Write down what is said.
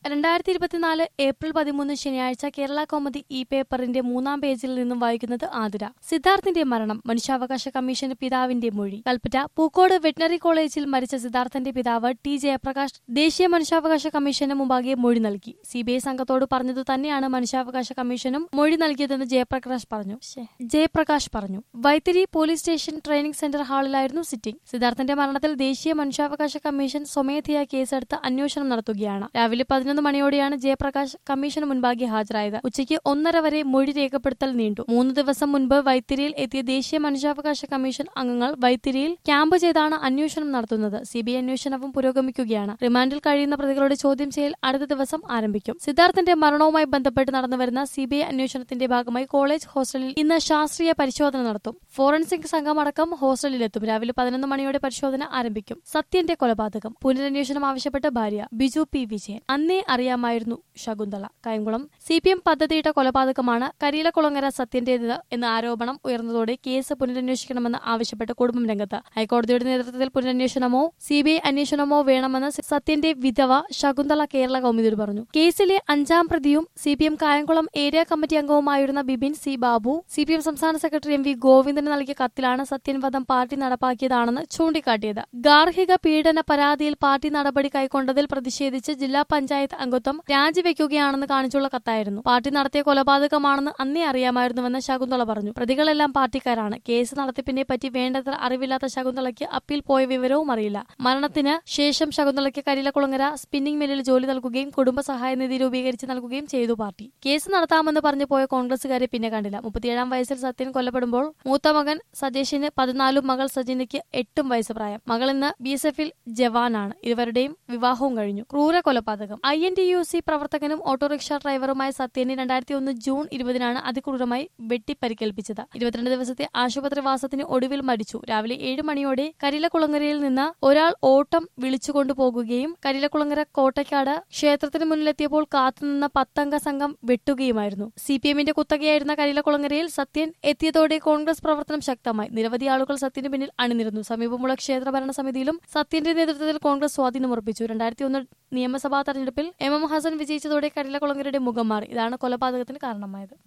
രണ്ടായിരത്തി ഇരുപത്തിനാല് ഏപ്രിൽ പതിമൂന്ന് ശനിയാഴ്ച കേരള കോമഡി ഇ പേപ്പറിന്റെ മൂന്നാം പേജിൽ നിന്നും വായിക്കുന്നത് ആതിര സിദ്ധാർത്ഥിന്റെ മരണം മനുഷ്യാവകാശ കമ്മീഷന് പിതാവിന്റെ മൊഴി കൽപ്പറ്റ പൂക്കോട് വെറ്റിനറി കോളേജിൽ മരിച്ച സിദ്ധാർത്ഥന്റെ പിതാവ് ടി ജയപ്രകാശ് ദേശീയ മനുഷ്യാവകാശ കമ്മീഷന് മുമ്പാകെ മൊഴി നൽകി സിബിഐ സംഘത്തോട് പറഞ്ഞതു തന്നെയാണ് മനുഷ്യാവകാശ കമ്മീഷനും മൊഴി നൽകിയതെന്ന് ജയപ്രകാശ് പറഞ്ഞു ശ്ശേ. ജയപ്രകാശ് പറഞ്ഞു Vythiri police station training center ഹാളിലായിരുന്നു സിറ്റിംഗ് സിദ്ധാർത്ഥന്റെ മരണത്തിൽ ദേശീയ മനുഷ്യാവകാശ കമ്മീഷൻ സ്വമേധയാ കേസെടുത്ത് അന്വേഷണം നടത്തുകയാണ് രാവിലെ പതിനൊന്ന് മണിയോടെയാണ് ജയപ്രകാശ് കമ്മീഷന് മുൻപാകെ ഹാജരായത് ഉച്ചയ്ക്ക് ഒന്നര വരെ മൊഴി രേഖപ്പെടുത്തൽ നീണ്ടു മൂന്ന് ദിവസം മുൻപ് വൈത്തിരിയിൽ എത്തിയ ദേശീയ മനുഷ്യാവകാശ കമ്മീഷൻ അംഗങ്ങൾ വൈത്തിരിയിൽ ക്യാമ്പ് ചെയ്താണ് അന്വേഷണം നടത്തുന്നത് സിബിഐ അന്വേഷണവും പുരോഗമിക്കുകയാണ് റിമാൻഡിൽ കഴിയുന്ന പ്രതികളുടെ ചോദ്യം ചെയ്യൽ അടുത്ത ദിവസം ആരംഭിക്കും സിദ്ധാർത്ഥന്റെ മരണവുമായി ബന്ധപ്പെട്ട് നടന്നുവരുന്ന സിബിഐ അന്വേഷണത്തിന്റെ ഭാഗമായി കോളേജ് ഹോസ്റ്റലിൽ ഇന്ന് ശാസ്ത്രീയ പരിശോധന നടത്തും ഫോറൻസിക് സംഘമടക്കം ഹോസ്റ്റലിലെത്തും രാവിലെ പതിനൊന്ന് മണിയോടെ പരിശോധന ആരംഭിക്കും സത്യന്റെ കൊലപാതകം പുനരന്വേഷണം ആവശ്യപ്പെട്ട് ഭാര്യ ബിജു പി വിജയൻ അന്നേ അറിയാമായിരുന്നു Shakuntala Kayamkulam C P M പദ്ധതിയിട്ട കൊലപാതകമാണ് കരിയിലക്കുളങ്ങര സത്യന്റേത് എന്ന ആരോപണം ഉയർന്നതോടെ കേസ് പുനരന്വേഷിക്കണമെന്ന് ആവശ്യപ്പെട്ട് കുടുംബം രംഗത്ത് ഹൈക്കോടതിയുടെ നേതൃത്വത്തിൽ പുനരന്വേഷണമോ സിബിഐ അന്വേഷണമോ വേണമെന്ന് സത്യന്റെ വിധവ ശകുന്തള കേരള കൗമുദിയോട് പറഞ്ഞു കേസിലെ അഞ്ചാം പ്രതിയും C P M Kayamkulam area committee അംഗവുമായിരുന്ന Bibin C Babu C P M സംസ്ഥാന സെക്രട്ടറി എം വി ഗോവിന്ദന് നൽകിയ കത്തിലാണ് സത്യൻ വധം പാർട്ടി നടപ്പാക്കിയതാണെന്ന് ചൂണ്ടിക്കാട്ടിയത് ഗാർഹിക പീഡന പരാതിയിൽ പാർട്ടി നടപടി കൈക്കൊണ്ടതിൽ പ്രതിഷേധിച്ച് ജില്ലാ പഞ്ചായത്ത് അംഗത്വം രാജിവെക്കുകയാണെന്ന് കാണിച്ചുള്ള കത്തായിരുന്നു പാർട്ടി നടത്തിയ കൊലപാതകമാണെന്ന് അന്നേ അറിയാമായിരുന്നുവെന്ന് ശകുന്തള പറഞ്ഞു പ്രതികളെല്ലാം പാർട്ടിക്കാരാണ് കേസ് നടത്തിപ്പിനെ പറ്റി വേണ്ടത്ര അറിവില്ലാത്ത ശകുന്തളയ്ക്ക് അപ്പീൽ പോയ വിവരവും അറിയില്ല മരണത്തിന് ശേഷം ശകുന്തളയ്ക്ക് കരിലക്കുളങ്ങര സ്പിന്നിംഗ് മില്ലിൽ ജോലി നൽകുകയും കുടുംബ സഹായ നിധി രൂപീകരിച്ച് നൽകുകയും ചെയ്തു പാർട്ടി കേസ് നടത്താമെന്ന് പറഞ്ഞു പോയ കോൺഗ്രസുകാരെ പിന്നെ കണ്ടില്ല മുപ്പത്തിയേഴാം വയസ്സിൽ സത്യൻ കൊല്ലപ്പെടുമ്പോൾ മൂത്ത മകൻ സജേഷിന് പതിനാലും മകൾ സജിനയ്ക്ക് എട്ടും വയസ്സ് പ്രായം മകൾ ഇന്ന് ബി എസ് എഫിൽ ജവാനാണ് ഇരുവരുടെയും വിവാഹവും കഴിഞ്ഞു ക്രൂര കൊലപാതകം I N T U C പ്രവർത്തകനും ഓട്ടോറിക്ഷ ഡ്രൈവറുമായ സത്യനെ രണ്ടായിരത്തി ഒന്ന് ജൂൺ ഇരുപതിനാണ് അതിക്രൂരമായി വെട്ടിപ്പരിക്കേൽപ്പിച്ചത് ഇരുപത്തിരണ്ട് ദിവസത്തെ ആശുപത്രിവാസത്തിന് ഒടുവിൽ മരിച്ചു രാവിലെ ഏഴ് മണിയോടെ കരിലക്കുളങ്ങരയിൽ നിന്ന് ഒരാൾ ഓട്ടം വിളിച്ചുകൊണ്ടു പോകുകയും കരിലക്കുളങ്ങര കോട്ടയ്ക്കാട് ക്ഷേത്രത്തിന് മുന്നിലെത്തിയപ്പോൾ കാത്തുനിന്ന പത്തംഗ സംഘം വെട്ടുകയുമായിരുന്നു സി പി എമ്മിന്റെ കുത്തകയായിരുന്ന കരിലക്കുളങ്ങരയിൽ സത്യൻ എത്തിയതോടെ കോൺഗ്രസ് പ്രവർത്തനം ശക്തമായി നിരവധി ആളുകൾ സത്യന് പിന്നിൽ അണിനിരുന്നു സമീപമുള്ള ക്ഷേത്ര ഭരണ സമിതിയിലും സത്യന്റെ നേതൃത്വത്തിൽ കോൺഗ്രസ് സ്വാധീനമുറപ്പിച്ചു രണ്ടായിരത്തി ഒന്ന് നിയമസഭാ തെരഞ്ഞെടുപ്പിൽ എം എം ഹസൻ വിജയിച്ചതോടെ കരിലക്കുളങ്ങരയുടെ മുഖം മാറി ഇതാണ് കൊലപാതകത്തിന് കാരണമായത്